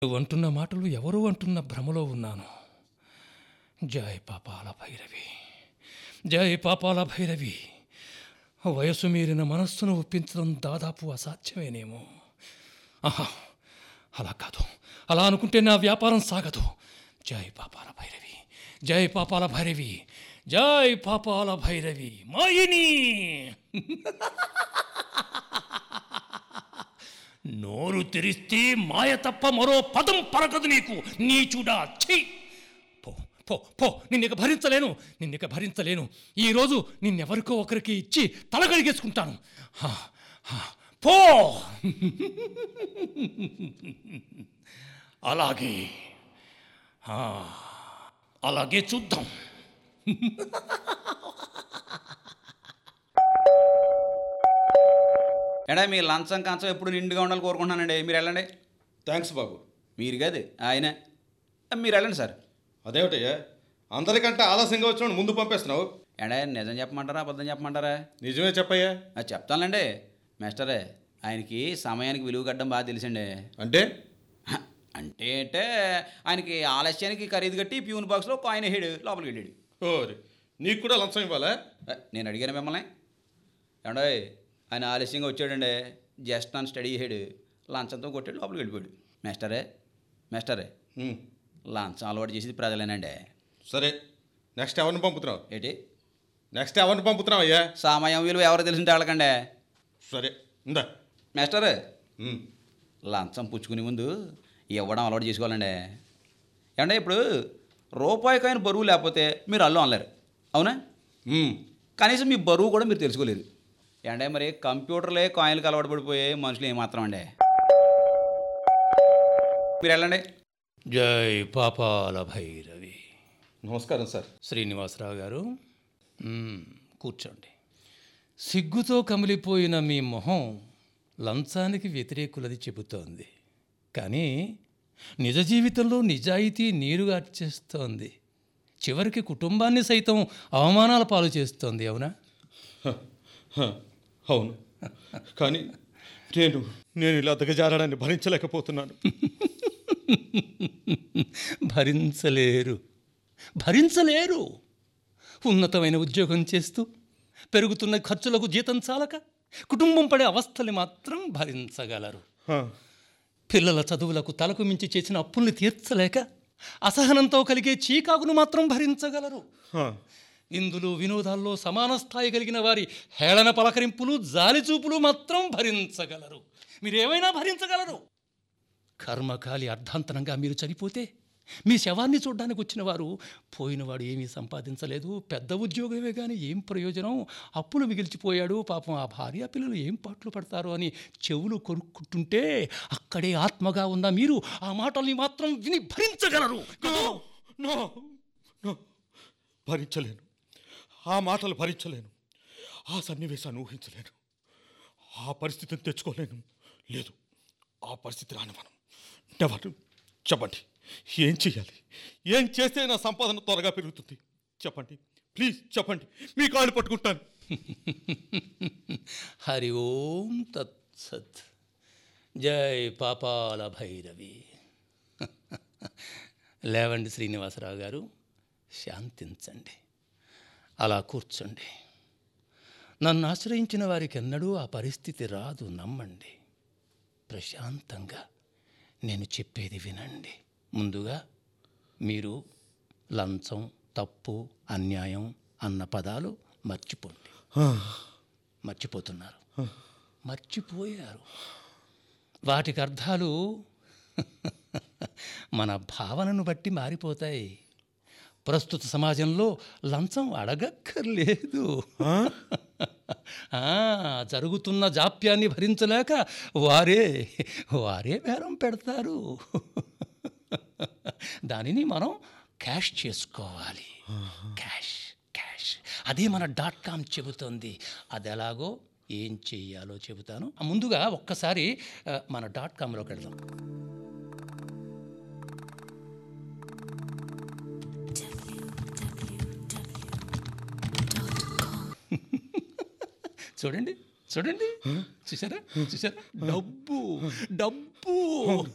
నువ్వు అంటున్న మాటలు ఎవరో అంటున్న భ్రమలో ఉన్నాను జయ పాపాల భైరవి జయ పాపాల భైరవి వయసు మీరిన మనస్సును ఒప్పించడం దాదాపు అసాధ్యమేనేమో ఆహా అలా కాదు అలా అనుకుంటే నా వ్యాపారం సాగదు జై పాపాల భైరవి జై పాపాల భైరవి జై పాపాల భైరవి మాయిని నోరు తెరిస్తే మాయ తప్ప మరో పదం పలకదు నీకు నీచుడా ఛీ పో పో పో నిన్నిక భరించలేను నిన్నిక భరించలేను ఈరోజు నిన్నెవరికో ఒకరికి ఇచ్చి తలగడిగేసుకుంటాను హా, హా, పో అలాగే ఆ, అలాగే చూద్దాం ఎడా మీ లంచం కంచం ఎప్పుడు నిండుగా ఉండాలని కోరుకుంటున్నానండి మీరు వెళ్ళండి థ్యాంక్స్ బాబు మీరు కాదు ఆయన మీరు వెళ్ళండి సార్ అదేమిటయ్యా అందరికంటే ఆలస్యంగా వచ్చిన ముందు పంపేస్తున్నావు ఎడా నిజం చెప్పమంటారా అబద్ధం చెప్పమంటారా నిజమే చెప్పయ్యా అది చెప్తానులేండి మేస్టరే ఆయనకి సమయానికి విలువ కట్టడం బాగా తెలుసండి అంటే హ, అంటే అంటే ఆయనకి ఆలస్యానికి ఖరీదు కట్టి ప్యూన్ బాక్స్లో కాయిన్ వేసాడు లోపలికి వెళ్ళాడు ఓరి నీకు కూడా లంచం ఇవ్వాలా అ, నేను అడిగాను మిమ్మల్ని ఏమండే ఆయన ఆలస్యంగా వచ్చాడండి జస్ట్ నన్ను స్టడీ చేసాడు లంచంతో కొట్టాడు లోపలికి వెళ్ళిపోయాడు మేస్టరే మేస్టరే ఉమ్, లంచం అలవాటు చేసేది ప్రజలేనండి సరే నెక్స్ట్ ఎవరిని పంపుతున్నావు ఏంటి నెక్స్ట్ ఎవరిని పంపుతున్నావు అయ్యా సమయం విలువ ఎవరో తెలిసింటే వాళ్ళకండి సరే ఇందా మేస్టర్ ఉమ్, లంచం పుచ్చుకునే ముందు ఇవ్వడం అలవాటు చేసుకోవాలండి ఏమంటే ఇప్పుడు రూపాయి కాయిన బరువు లేకపోతే మీరు అల్లు అనలేరు అవునా ఉమ్, కనీసం మీ బరువు కూడా మీరు తెలుసుకోలేరు అంటే మరి కంప్యూటర్లే కాయిన్లకు అలవాటు పడిపోయే మనుషులు ఏమాత్రం అండి మీరు వెళ్ళండి జై పాపాల భైరవి నమస్కారం సార్ శ్రీనివాసరావు గారు మ్మ్, కూర్చోండి సిగ్గుతో కమిలిపోయిన మీ మొహం లంచానికి వ్యతిరేకులది చెబుతోంది కానీ నిజ జీవితంలో నిజాయితీ నీరుగార్చేస్తోంది చివరికి కుటుంబాన్ని సైతం అవమానాల పాలు చేస్తోంది అవునా హ, హ, అవును కానీ నేను నేను ఇలా దిగజారడాన్ని భరించలేకపోతున్నాను భరించలేరు భరించలేరు ఉన్నతమైన ఉద్యోగం చేస్తూ పెరుగుతున్న ఖర్చులకు జీతం చాలక కుటుంబం పడే అవస్థలు మాత్రం భరించగలరు హ, పిల్లల చదువులకు తలకు మించి చేసిన అప్పుల్ని తీర్చలేక అసహనంతో కలిగే చీకాకును మాత్రం భరించగలరు హ, ఇందులో వినోదాల్లో సమాన స్థాయి కలిగిన వారి హేళన పలకరింపులు జాలిచూపులు మాత్రం భరించగలరు మీరేమైనా భరించగలరు కర్మకాలి అర్ధాంతరంగా మీరు చనిపోతే మీ శవాన్ని చూడడానికి వచ్చిన వారు పోయినవాడు ఏమీ సంపాదించలేదు పెద్ద ఉద్యోగమే కానీ ఏం ప్రయోజనం అప్పులు మిగిల్చిపోయాడు పాపం ఆ భార్య పిల్లలు ఏం పాటలు పడతారు అని చెవులు కొరుక్కుంటుంటే అక్కడే ఆత్మగా ఉన్న మీరు ఆ మాటల్ని మాత్రం విని భరించగలరు నో నో నో భరించలేను ఆ మాటలు భరించలేను ఆ సన్నివేశాన్ని ఊహించలేను ఆ పరిస్థితిని తెచ్చుకోలేను లేదు ఆ పరిస్థితి రాని మనం నెవరు చెప్పండి ఏం చేయాలి ఏం చేస్తే నా సంపాదన త్వరగా పెరుగుతుంది చెప్పండి ప్లీజ్ చెప్పండి మీ కాళ్ళు పట్టుకుంటాను హరి ఓం తత్సత్ జై పాపాల భైరవి లేవండి శ్రీనివాసరావు గారు శాంతించండి అలా కూర్చోండి నన్ను ఆశ్రయించిన వారికి ఎన్నడూ ఆ పరిస్థితి రాదు నమ్మండి ప్రశాంతంగా నేను చెప్పేది వినండి ముందుగా మీరు లంచం తప్పు అన్యాయం అన్న పదాలు మర్చిపోండి మర్చిపోతున్నారు మర్చిపోయారు వాటికి అర్థాలు మన భావనను బట్టి మారిపోతాయి ప్రస్తుత సమాజంలో లంచం అడగక్కర్లేదు ఆ, జరుగుతున్న జాప్యాన్ని భరించలేక వారే వారే బేరం పెడతారు దానిని మనం క్యాష్ చేసుకోవాలి క్యాష్ క్యాష్ అదే మన డాట్ కామ్ చెబుతుంది అది ఎలాగో ఏం చెయ్యాలో చెబుతాను ముందుగా ఒక్కసారి ఆ, మన డాట్ కామ్లోకి వెళ్దాం చూడండి చూడండి చూసారా చూసారా డబ్బు డబ్బు